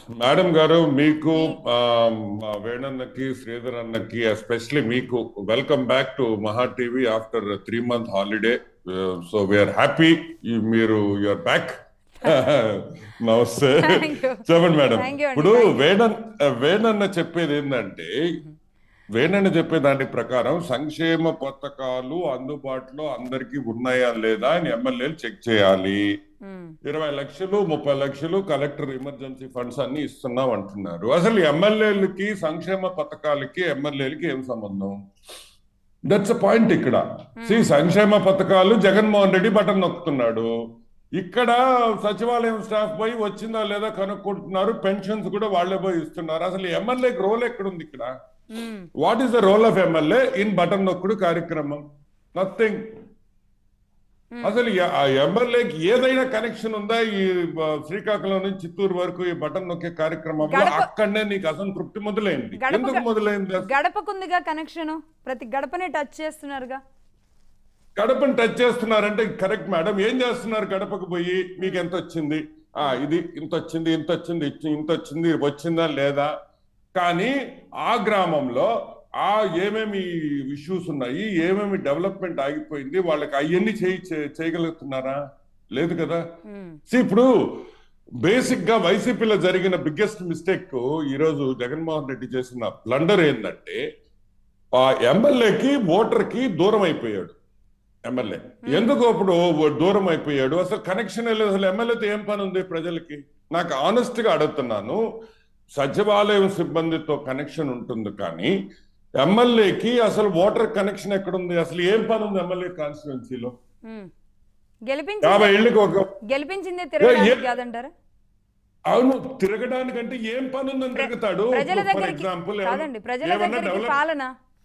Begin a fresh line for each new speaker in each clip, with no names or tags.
Madam గారు మీకు ఆ, మా వేణన్నకి శ్రీధర్ అన్నకి ఎస్పెషలీ మీకు welcome back to Maha TV after three month holiday so we are happy మీరు you are back namaste
Thank you.
చెప్పండి మేడం
Thank you అండి,
ఇప్పుడు
thank you.
వేణన్ వేణన్న చెప్పేది ఏంటంటే వేణన్న చెప్పే దాని ప్రకారం సంక్షేమ పథకాలు అందుబాటులో అందరికీ ఉన్నాయా లేదా అని ఎమ్మెల్యేలు చెక్ చేయాలి
మ్మ్.
ఇరవై లక్షలు ముప్పై లక్షలు కలెక్టర్ ఎమర్జెన్సీ ఫండ్స్ అన్ని ఇస్తున్నాం అంటున్నారు అసలు ఎమ్మెల్యేలకి సంక్షేమ పథకాలకి ఎమ్మెల్యేలకి ఏం సంబంధం దట్స్ అ పాయింట్ ఇక్కడ సి సంక్షేమ పథకాలు జగన్మోహన్ రెడ్డి బటన్ నొక్కుతున్నాడు ఇక్కడ సచివాలయం స్టాఫ్ పోయి వచ్చిందా లేదా కనుక్కుంటున్నారు పెన్షన్స్ కూడా వాళ్ళే పోయి ఇస్తున్నారు అసలు ఎమ్మెల్యేకి రోల్ ఎక్కడుంది ఇక్కడ
మ్మ్.
What is the role of MLA in button నొక్కుడు కార్యక్రమం నథింగ్ అసలు ఎ- ఆ ఎమ్మెల్యేకి ఏదైనా కనెక్షన్ ఉందా ఈ బ- శ్రీకాకుళం నుంచి చిత్తూరు వరకు ఈ బటన్ నొక్కే కార్యక్రమంలో
గడప-
అక్కడనే నీకు అసంతృప్తి మొదలైంది
గడప-
ఎందుకు మొదలైంది అసలు?
గడపకుందిగా కనెక్షన్ ప్రతి గడపని టచ్ చేస్తున్నారుగా
గడపని టచ్ చేస్తున్నారంటే కరెక్ట్ మేడం ఏం చేస్తున్నారు గడపకు పోయి మీకు ఎంత వచ్చింది ఆ ఇది ఇంత వచ్చింది ఇంత వచ్చింది ఇచ్చి- ఇంత వచ్చింది వచ్చిందా లేదా కానీ ఆ గ్రామంలో ఆ ఏమేమి ఇష్యూస్ ఉన్నాయి ఏమేమి డెవలప్మెంట్ ఆగిపోయింది వాళ్ళకి అవన్నీ చేయి చే- చేయగలుగుతున్నారా లేదు కదా
మ్మ్.
See, ఇప్పుడు బేసిక్ గా వైసీపీలో జరిగిన బిగ్గెస్ట్ మిస్టేక్ ఈ రోజు జగన్మోహన్ రెడ్డి చేసిన బ్లండర్ ఏంటంటే ఆ ఎమ్మెల్యేకి ఓటర్ కి దూరం అయిపోయాడు ఎమ్మెల్యే ఎందుకు అప్పుడు దూరం అయిపోయాడు అసలు కనెక్షన్ లేదు అసలు ఎమ్మెల్యేతో ఏం పని ఉంది ప్రజలకి నాకు ఆనెస్ట్ గా అడుగుతున్నాను సచివాలయం సిబ్బందితో కనెక్షన్ ఉంటుంది కానీ ఎమ్మెల్యేకి అసలు ఓటర్ కనెక్షన్ ఎక్కడుంది అసలు ఏం పని ఉంది ఎమ్మెల్యే కాన్స్టిట్యున్సీలో
మ్మ్.
యాభై
గెలిపించింది
ఏళ్ళకి ఒక
గెలిపించిందే తిరగడానికి
ఏ-
కాదంటారా
అవును తిరగడానికంటే ఏం పని ఉందని తిరుగుతాడు
ప్రజల
ఫర్
దగ్గరికి
ఎగ్జాంపుల్
కాదండి ప్రజల
ఏమన్నా
దగ్గరికి
డెవలప్
పాలన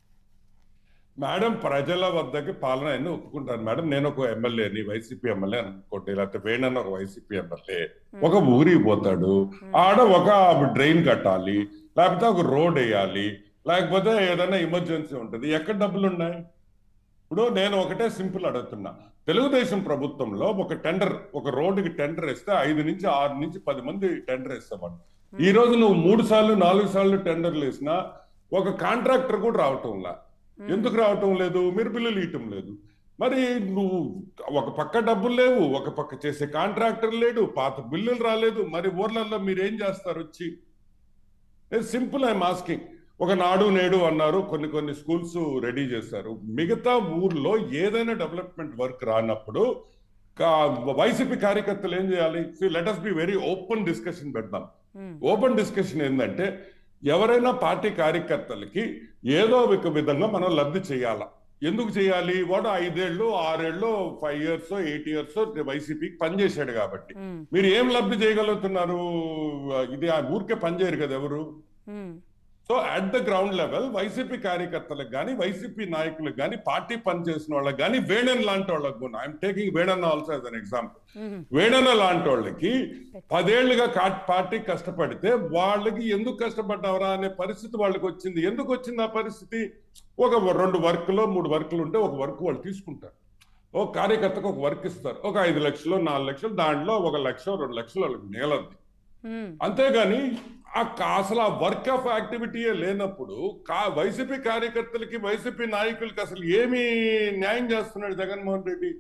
మేడం ప్రజల వద్దకి పాలన అని ఒప్పుకుంటాను మేడం నేను ఒక ఎమ్మెల్యేని వైసీపీ ఎమ్మెల్యే అనుకోండి లేకపోతే వేణన్న ఒక వైసీపీ ఎమ్మెల్యే ఒక ఊరికి పోతాడు ఆడ ఒక డ్రైన్ కట్టాలి లేకపోతే ఒక రోడ్ వేయాలి లేకపోతే ఏదైనా ఎమర్జెన్సీ ఉంటుంది ఎక్కడ డబ్బులు ఉన్నాయి ఇప్పుడు నేను ఒకటే సింపుల్ అడుగుతున్నా తెలుగుదేశం ప్రభుత్వంలో ఒక టెండర్ ఒక రోడ్డుకి టెండర్ వేస్తే ఐదు నుంచి ఆరు నుంచి పది మంది టెండర్ వేస్తామని ఈ రోజు నువ్వు మూడు సార్లు నాలుగు సార్లు టెండర్లు వేసినా ఒక కాంట్రాక్టర్ కూడా రావటంలా ఎందుకు రావటం లేదు మీరు బిల్లులు ఇయటం లేదు మరి నువ్వు ఒక పక్క డబ్బులు లేవు ఒక పక్క చేసే కాంట్రాక్టర్ లేడు పాత బిల్లులు రాలేదు మరి ఊర్లలో మీరు ఏం చేస్తారు వచ్చి సింపుల్ ఐఎమ్ ఆస్కింగ్ ఒక నాడు నేడు అన్నారు కొన్ని కొన్ని స్కూల్స్ రెడీ చేశారు మిగతా ఊర్లో ఏదైనా డెవలప్మెంట్ వర్క్ రానప్పుడు వైసీపీ కార్యకర్తలు ఏం చేయాలి let us be very open discussion పెడదాం
మ్మ్.
ఓపెన్ డిస్కషన్ ఏంటంటే ఎవరైనా పార్టీ కార్యకర్తలకి ఏదో ఒక విధంగా మనం లబ్ధి చేయాలా ఎందుకు చేయాలి వాడు ఐదేళ్ళు ఆరేళ్ళు ఫైవ్ ఇయర్స్ ఎయిట్ ఇయర్స్ వైసీపీకి పనిచేశాడు కాబట్టి
మ్మ్.
మీరు ఏం లబ్ధి చేయగలుగుతున్నారు ఇది ఆ ఊరికే పనిచేయరు కదా ఎవరు
మ్మ్.
So at the ground level YCP కార్యకర్తలకు కానీ వైసీపీ నాయకులకు కానీ పార్టీ పనిచేసిన వాళ్ళకి కానీ వేణన్ లాంటి వాళ్ళకు I'm taking Venan also as an example
మ్మ్.
వేణన లాంటి వాళ్ళకి పదేళ్లుగా కా- పార్టీ కష్టపడితే వాళ్ళకి ఎందుకు కష్టపడ్డావరా అనే పరిస్థితి వాళ్ళకి వచ్చింది ఎందుకు వచ్చింది ఆ పరిస్థితి ఒక రెండు వర్క్లో మూడు వర్క్లు ఉంటే ఒక వర్క్ వాళ్ళు తీసుకుంటారు ఒక కార్యకర్తకు ఒక వర్క్ ఇస్తారు ఒక ఐదు లక్షలు నాలుగు లక్షలు దాంట్లో ఒక లక్ష రెండు లక్షలు వాళ్ళకి మిగలద్ది
మ్మ్.
అంతేగాని ఆ కా- అసలు ఆ వర్క్ ఆఫ్ యాక్టివిటీయే లేనప్పుడు కా వైసీపీ కార్యకర్తలకి వైసీపీ నాయకులకి అసలు ఏమి న్యాయం చేస్తున్నాడు జగన్మోహన్ రెడ్డి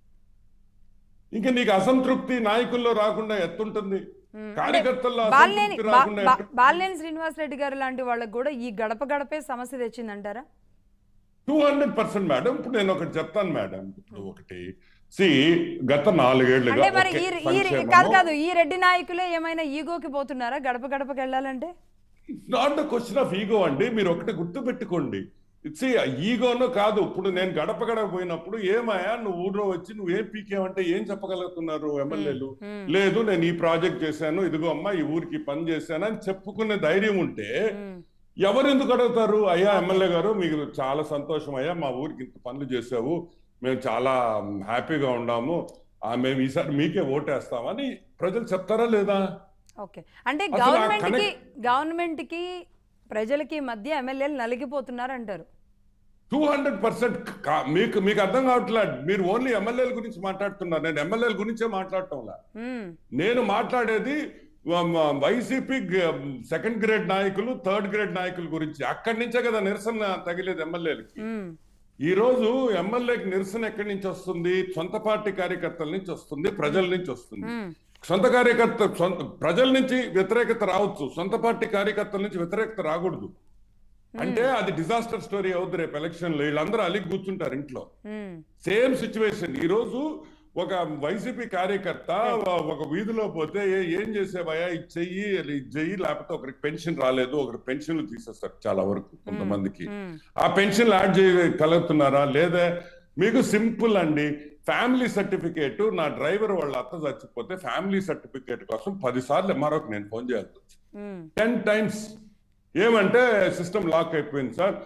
ఇంకా నీకు అసంతృప్తి నాయకుల్లో రాకుండా ఎత్తుంటుంది
మ్మ్. అంటే
కార్యకర్తల్లో
బాలినేని
అసంతృప్తి
బా-
రాకుండా
బా- బాలినేని శ్రీనివాస్ రెడ్డి గారు లాంటి వాళ్ళకి కూడా ఈ గడప గడపే సమస్య తెచ్చిందంటారా
టూ హండ్రెడ్ పర్సెంట్ మేడం ఇప్పుడు నేను ఒకటి చెప్తాను మేడం ఇప్పుడు ఒకటి సి గత నాలుగేళ్లుగా
అంటే మరి
ఒకే
ఈ ఈ
సంక్షేమము-
కాదు కాదు ఈ రెడ్డి నాయకులే ఏమైనా ఈగోకి పోతున్నారా గడప గడపకి వెళ్ళాలంటే
not the question of ego అండి మీరు ఒకటి గుర్తు పెట్టుకోండి ఇట్స్ ఈగోనో కాదు ఇప్పుడు నేను గడప గడప పోయినప్పుడు ఏమాయా నువ్వు ఊర్లో వచ్చి నువ్వు ఏం పీకేవంటే ఏం చెప్పగలుగుతున్నారు ఎమ్మెల్యేలు
మ్మ్.
లేదు నేను ఈ ప్రాజెక్ట్ చేశాను ఇదిగో అమ్మా ఈ ఊరికి పని చేశాను అని చెప్పుకునే ధైర్యం ఉంటే
మ్మ్.
ఎవరు ఎందుకు అడుగుతారు అయ్యా ఎమ్మెల్యే గారు మీకు చాలా సంతోషం అయ్యా మా ఊరికి ఇంత పనులు చేసావు మేము చాలా హ్యాపీగా ఉన్నాము ఆ, మేము ఈసారి మీకే ఓటేస్తామని ప్రజలు చెప్తారా లేదా
ఓకే అంటే
అసలు ఆ
గవర్నమెంట్ కి
కనెక్ట్-
గవర్నమెంట్ కి ప్రజలకి మధ్య ఎమ్మెల్యేలు నలిగిపోతున్నారు అంటారు
టూ హండ్రెడ్ పర్సెంట్ మీకు మీకు అర్థం కావట్లేదు మీరు ఓన్లీ ఎమ్మెల్యేల గురించి మాట్లాడుతున్నారు నేను ఎమ్మెల్యేల గురించే మాట్లాడటంలా
మ్మ్.
నేను మాట్లాడేది వైసీపీ సెకండ్ గ్రేడ్ నాయకులు థర్డ్ గ్రేడ్ నాయకుల గురించి అక్కడి నుంచే కదా నిరసన తగిలేదు ఎమ్మెల్యేలకి
ఉమ్,
ఈ రోజు ఎమ్మెల్యేకి నిరసన ఎక్కడి నుంచి వస్తుంది సొంత పార్టీ కార్యకర్తల నుంచి వస్తుంది ప్రజల నుంచి వస్తుంది
ఉమ్,
సొంత కార్యకర్త సొంత ప్రజల నుంచి వ్యతిరేకత రావచ్చు సొంత పార్టీ కార్యకర్తల నుంచి వ్యతిరేకత రాకూడదు అంటే అది డిజాస్టర్ స్టోరీ అవుతుంది రేపు ఎలక్షన్ లో వీళ్ళందరూ అలిగి కూర్చుంటారు ఇంట్లో
ఉమ్,
సేమ్ సిచ్యువేషన్ ఈ రోజు ఒక వైసీపీ కార్యకర్త ఒక వీధిలో పోతే "ఏ- ఏం చేసేవయ్యా ఇది చెయ్యి ఇది చెయ్యి లేకపోతే ఒకరికి పెన్షన్ రాలేదు ఒకరికి పెన్షన్లు తీసేస్తారు చాలా వరకు కొంతమందికి
ఉమ్,
ఆ పెన్షన్లు యాడ్ చేయగలుగుతున్నారా లేదా మీకు సింపుల్ అండి ఫ్యామిలీ సర్టిఫికేట్ నా డ్రైవర్ వాళ్ళ అత్త చచ్చిపోతే ఫ్యామిలీ సర్టిఫికేట్ కోసం పది సార్లు ఎంఆర్ఓకి నేను ఫోన్ చేయాల్సి వచ్చింది
ఉమ్,
టెన్ టైమ్స్ ఏమంటే సిస్టమ్ లాక్ అయిపోయింది సార్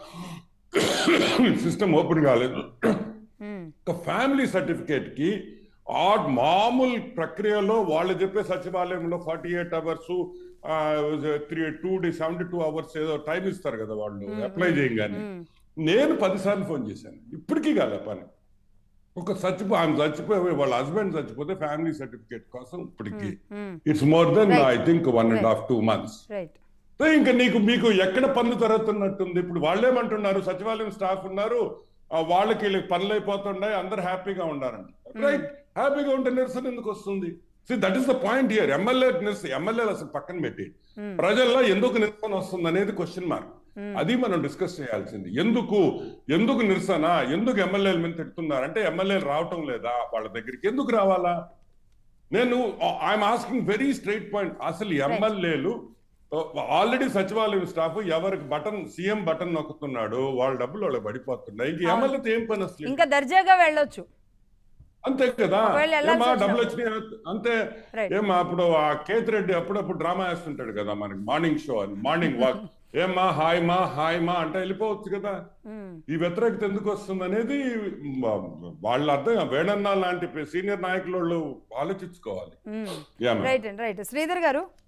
సిస్టమ్ ఓపెన్ కాలేదు
ఉమ్,
ఒక ఫ్యామిలీ సర్టిఫికేట్ కి ఆ మామూలు ప్రక్రియలో వాళ్ళు చెప్పే సచివాలయంలో forty eight hours three two day seventy two hours ఏదో టైం ఇస్తారు కదా వాళ్ళు అప్లై చేయగానే
ఉమ్,
నేను పదిసార్లు ఫోన్ చేశాను ఇప్పటికీ కాలే పని ఒక చచ్చిపో ఆమె చచ్చిపోయి వాళ్ళ హస్బెండ్ చచ్చిపోతే ఫ్యామిలీ సర్టిఫికేట్ కోసం ఇప్పటికి
um,
it's more than
Right.
I think one and half two months
right
ఇంకా నీకు మీకు ఎక్కడ పన్ను తరుగుతున్నట్టుంది ఇప్పుడు వాళ్ళేమంటున్నారు సచివాలయం స్టాఫ్ ఉన్నారు ఆ వాళ్ళకి వీళ్ళకి పనులు అయిపోతున్నాయి అందరు హ్యాపీగా ఉండారంట రైట్ హ్యాపీగా ఉంటే నిరసన ఎందుకు వస్తుంది దట్ ఈస్ ద పాయింట్ ఇయర్ ఎమ్మెల్యే నిరసన ఎమ్మెల్యేలు అసలు పక్కన పెట్టి
Hmm.
ప్రజల్లో ఎందుకు నిరసన వస్తుంది అనేది క్వశ్చన్ మార్క్ అది మనం డిస్కస్ చేయాల్సింది ఎందుకు ఎందుకు నిరసన ఎందుకు ఎమ్మెల్యేల మీద తిడుతున్నారు అంటే ఎమ్మెల్యేలు రావటం లేదా వాళ్ళ దగ్గరికి ఎందుకు రావాలా నేను I'm asking very straight point అసలు ఎమ్మెల్యేలు ఆల్రెడీ సచివాలయం స్టాఫ్ ఎవరికి బటన్ సీఎం బటన్ నొక్కుతున్నాడు వాళ్ళ డబ్బులు వాళ్ళకి పడిపోతున్నాయి ఇంక ఎమ్మెల్యేతో ఏం పని అసలు
ఇంకా దర్జాగా వెళ్ళొచ్చు
అంతే కదా
ఒకవేళ వెళ్ళాల్సి
ఏమా
వచ్చినా-
డబ్బులు వచ్చినాయి అంతే
Right.
ఏమా అప్పుడు ఆ కేతిరెడ్డి అప్పుడప్పుడు డ్రామా వేస్తుంటాడు కదా మనకి మార్నింగ్ షో అని మార్నింగ్ వాక్ ఏమా హాయ్ మా హాయ్ మా అంటే వెళ్ళిపోవచ్చు కదా
ఉమ్,
ఈ వ్యతిరేకత ఎందుకు వస్తుంది అనేది వాళ్ళ అర్థం వేణన్న లాంటి సీనియర్ నాయకులు వాళ్ళు ఆలోచించుకోవాలి
ఉమ్.
Yeah madam.
రైట్ అండి రైట్ శ్రీధర్ గారు